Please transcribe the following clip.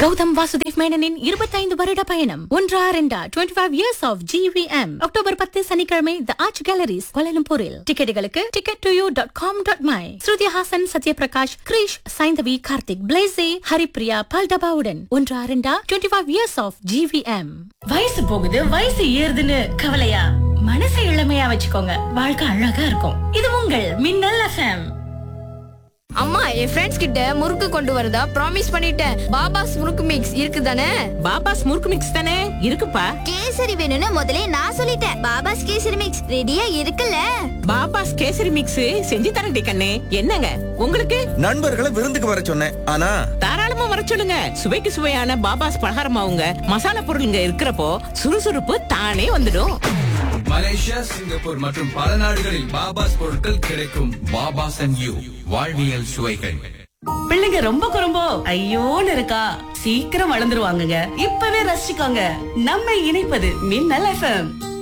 கௌதம் வாசுதேவ் மேனனின் இருபத்தைந்து வருட பயணம் ஒன்றா ரெண்டா twenty five years of G V M October பத்து சனிக்கிழமை த ஆர்ச் கேலரிஸ் கோலம்பூரில் டிக்கெட்டுகளுக்கு ticket to you dot com dot my Shruti Haasan Sathyaprakash Girish Saindhavi Karthik Blaaze Haripriya பல்டபாவுடன் ஒன்றா ரெண்டா twenty five years of G V M வயசு போகுது வயசு ஏறுதுன்னு கவலையா மனசை இளமையா வச்சுக்கோங்க வாழ்க்கை அழகா இருக்கும் இது உங்கள் மின்னல் எஃப்எம் அம்மா என் ஃப்ரெண்ட்ஸ் கிட்ட முறுக்கு கொண்டு வரதா ப்ராமிஸ் பண்ணிட்டேன் பாபாஸ் முறுக்கு மிக்ஸ் இருக்குதானே பாபாஸ் முறுக்கு மிக்ஸ் தானே இருக்குப்பா கேசரி வேணும்னு முதல்ல நான் சொல்லிட்டேன் பாபாஸ் கேசரி மிக்ஸ் ரெடியா இருக்குல்ல பாபாஸ் கேசரி மிக்ஸ் செஞ்சு தரேன்டி கண்ணே என்னங்க உங்களுக்கு நண்பர்களை விருந்துக்கு வர சொன்னேன் ஆனா தாராளமா வர சொல்லுங்க சுவைக்கு சுவையான பாபாஸ் பலகாரமாவுங்க மசாலா பொருளுங்க இருக்கிறப்போ சுறுசுறுப்பு தானே வந்துடும் மலேசியா சிங்கப்பூர் மற்றும் பல நாடுகளில் பாபாஸ் பொருட்கள் கிடைக்கும் பாபாஸ் அண்ட் யூ வாழ்வியல் சுவைகள் பிள்ளைங்க ரொம்ப குறும்போ ஐயோன்னு இருக்கா சீக்கிரம் வளர்ந்துருவாங்கங்க இப்பவே ரசிச்சுக்கோங்க நம்ம இணைப்பது மின்னல் எஃப்எம்